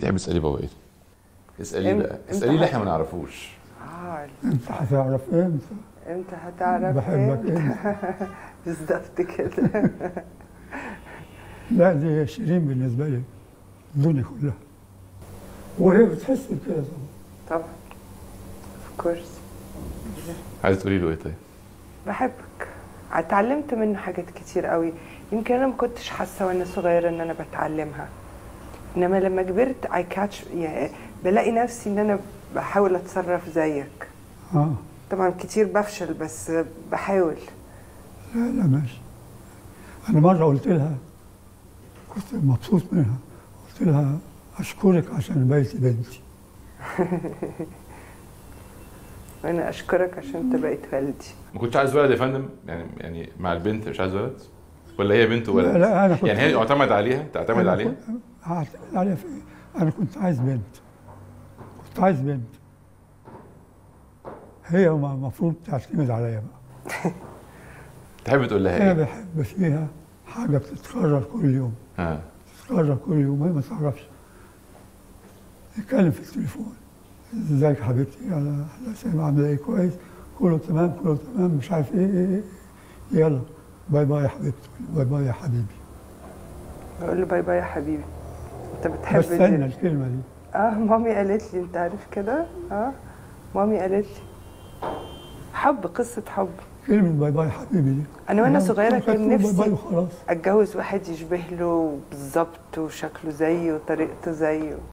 تحب تسالي بابا ايه اساليه إم- بقى إمتى اساليه اللي هت- احنا ما نعرفوش اه انت هتعرف امتى امتى هتعرف بحبك إمتى؟ امتى بالظبط كده لا دي شيرين بالنسبه لي الدنيا كلها وهي بتحس بكده طبعا طبعا اوف كورس عايز تقولي له ايه طيب بحبك اتعلمت منه حاجات كتير قوي يمكن انا ما كنتش حاسه وانا صغيره ان انا بتعلمها انما لما كبرت اي كاتش يعني بلاقي نفسي ان انا بحاول اتصرف زيك اه طبعا كتير بفشل بس بحاول لا لا ماشي انا مره قلت لها كنت مبسوط منها قلت لها اشكرك عشان بيتي بنتي وانا اشكرك عشان انت بقيت والدي ما كنتش عايز ولد يا فندم يعني يعني مع البنت مش عايز ولد ولا هي بنت وولد لا, لا انا كنت يعني هي اعتمد عليها تعتمد أنا عليها كنت- هعتمد عليها في ايه؟ انا كنت عايز بنت كنت عايز بنت هي ما- المفروض تعتمد عليا بقى تحب تقول لها انا ايه بحب فيها حاجه بتتكرر كل يوم ها بتتكرر كل يوم هي ما تعرفش نتكلم في التليفون ازيك حبيبتي انا انا سامع عامله ايه كويس كله تمام كله تمام مش عارف ايه ايه, إيه. يلا باي باي يا حبيبتي باي باي يا حبيبي بقول له باي باي يا حبيبي انت بتحب بستنى دي الكلمه دي اه مامي قالت لي انت عارف كده اه مامي قالت لي حب قصه حب كلمه باي باي يا حبيبي دي انا وانا أنا صغيره كنت كان باي باي نفسي وخلاص اتجوز واحد يشبه له بالظبط وشكله زيه وطريقته زيه